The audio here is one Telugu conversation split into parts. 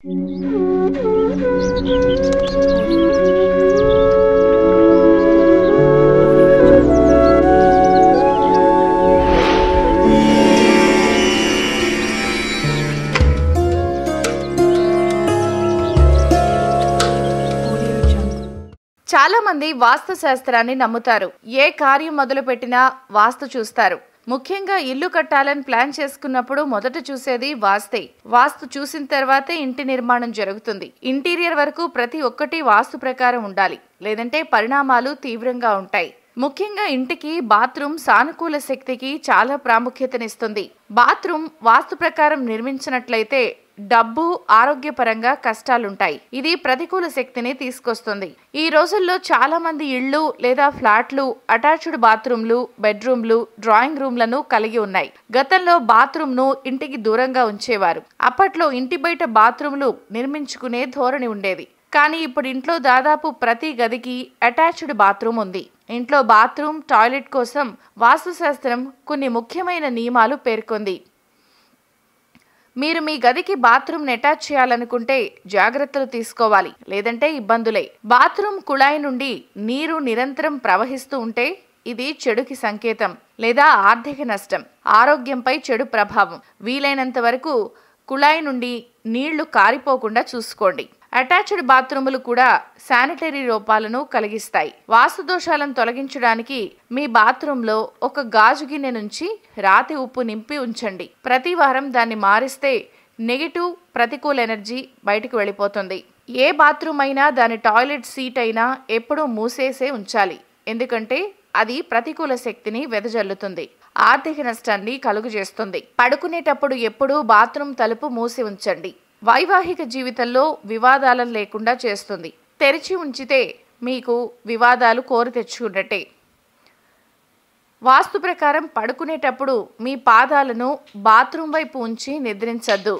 చాలా మంది వాస్తు శాస్త్రాన్ని నమ్ముతారు ఏ కార్యం మొదలు పెట్టినా వాస్తు చూస్తారు ముఖ్యంగా ఇల్లు కట్టాలని ప్లాన్ చేసుకున్నప్పుడు మొదట చూసేది వాస్తే వాస్తు చూసిన తర్వాతే ఇంటి నిర్మాణం జరుగుతుంది ఇంటీరియర్ వరకు ప్రతి ఒక్కటి వాస్తు ప్రకారం ఉండాలి లేదంటే పరిణామాలు తీవ్రంగా ఉంటాయి ముఖ్యంగా ఇంటికి బాత్రూమ్ సానుకూల శక్తికి చాలా ప్రాముఖ్యతనిస్తుంది బాత్రూమ్ వాస్తు ప్రకారం నిర్మించినట్లయితే డబ్బు ఆరోగ్యపరంగా కష్టాలుంటాయి ఇది ప్రతికూల శక్తిని తీసుకొస్తుంది ఈ రోజుల్లో చాలా మంది ఇళ్ళు లేదా ఫ్లాట్లు అటాచ్డ్ బాత్రూమ్లు బెడ్రూమ్లు డ్రాయింగ్ రూమ్లను కలిగి ఉన్నాయి గతంలో బాత్రూమ్ ను ఇంటికి దూరంగా ఉంచేవారు అప్పట్లో ఇంటి బయట బాత్రూమ్లు నిర్మించుకునే ధోరణి ఉండేది కానీ ఇప్పుడు ఇంట్లో దాదాపు ప్రతి గదికి అటాచ్డ్ బాత్రూమ్ ఉంది ఇంట్లో బాత్రూమ్ టాయిలెట్ కోసం వాస్తుశాస్త్రం కొన్ని ముఖ్యమైన నియమాలు పేర్కొంది మీరు మీ గదికి బాత్రూమ్ అటాచ్ చేయాలనుకుంటే జాగ్రత్తలు తీసుకోవాలి లేదంటే ఇబ్బందులే బాత్రూమ్ కుళాయి నుండి నీరు నిరంతరం ప్రవహిస్తూ ఉంటే ఇది చెడుకి సంకేతం లేదా ఆర్థిక నష్టం ఆరోగ్యంపై చెడు ప్రభావం వీలైనంత వరకు కుళాయి నుండి నీళ్లు కారిపోకుండా చూసుకోండి అటాచ్డ్ బాత్రూములు కూడా శానిటరీ లోపాలను కలిగిస్తాయి వాస్తు దోషాలను తొలగించడానికి మీ బాత్రూంలో ఒక గాజు గిన్నె నుంచి రాతి ఉప్పు నింపి ఉంచండి ప్రతి వారం దాన్ని మారిస్తే నెగిటివ్ ప్రతికూల ఎనర్జీ బయటికి వెళ్ళిపోతుంది ఏ బాత్రూమ్ అయినా దాని టాయిలెట్ సీట్ అయినా ఎప్పుడూ మూసేసే ఉంచాలి ఎందుకంటే అది ప్రతికూల శక్తిని వెదజల్లుతుంది ఆర్థిక నష్టాన్ని కలుగు చేస్తుంది పడుకునేటప్పుడు ఎప్పుడూ బాత్రూమ్ తలుపు మూసి ఉంచండి వైవాహిక జీవితంలో వివాదాలను లేకుండా చేస్తుంది తెరిచి ఉంచితే మీకు వివాదాలు కోరి తెచ్చుకున్నట్టే వాస్తు ప్రకారం పడుకునేటప్పుడు మీ పాదాలను బాత్రూమ్ వైపు ఉంచి నిద్రించద్దు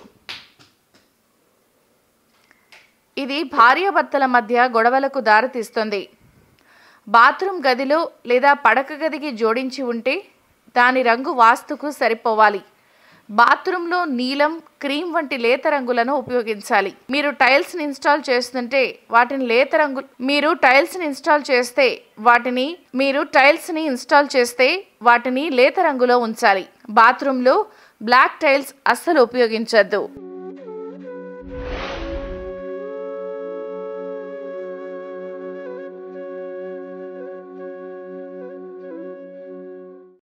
ఇది భార్యాభర్తల మధ్య గొడవలకు దారితీస్తుంది బాత్రూమ్ గదిలో లేదా పడక గదికి జోడించి ఉంటే దాని రంగు వాస్తుకు సరిపోవాలి బాత్రూంలో నీలం క్రీమ్ వంటి లేత రంగులను ఉపయోగించాలి మీరు టైల్స్ ని ఇన్స్టాల్ చేస్తుంటే వాటిని లేత రంగు మీరు టైల్స్ ని ఇన్స్టాల్ చేస్తే వాటిని మీరు టైల్స్ ని ఇన్స్టాల్ చేస్తే వాటిని లేత రంగులో ఉంచాలి బాత్రూంలో బ్లాక్ టైల్స్ అస్సలు ఉపయోగించొద్దు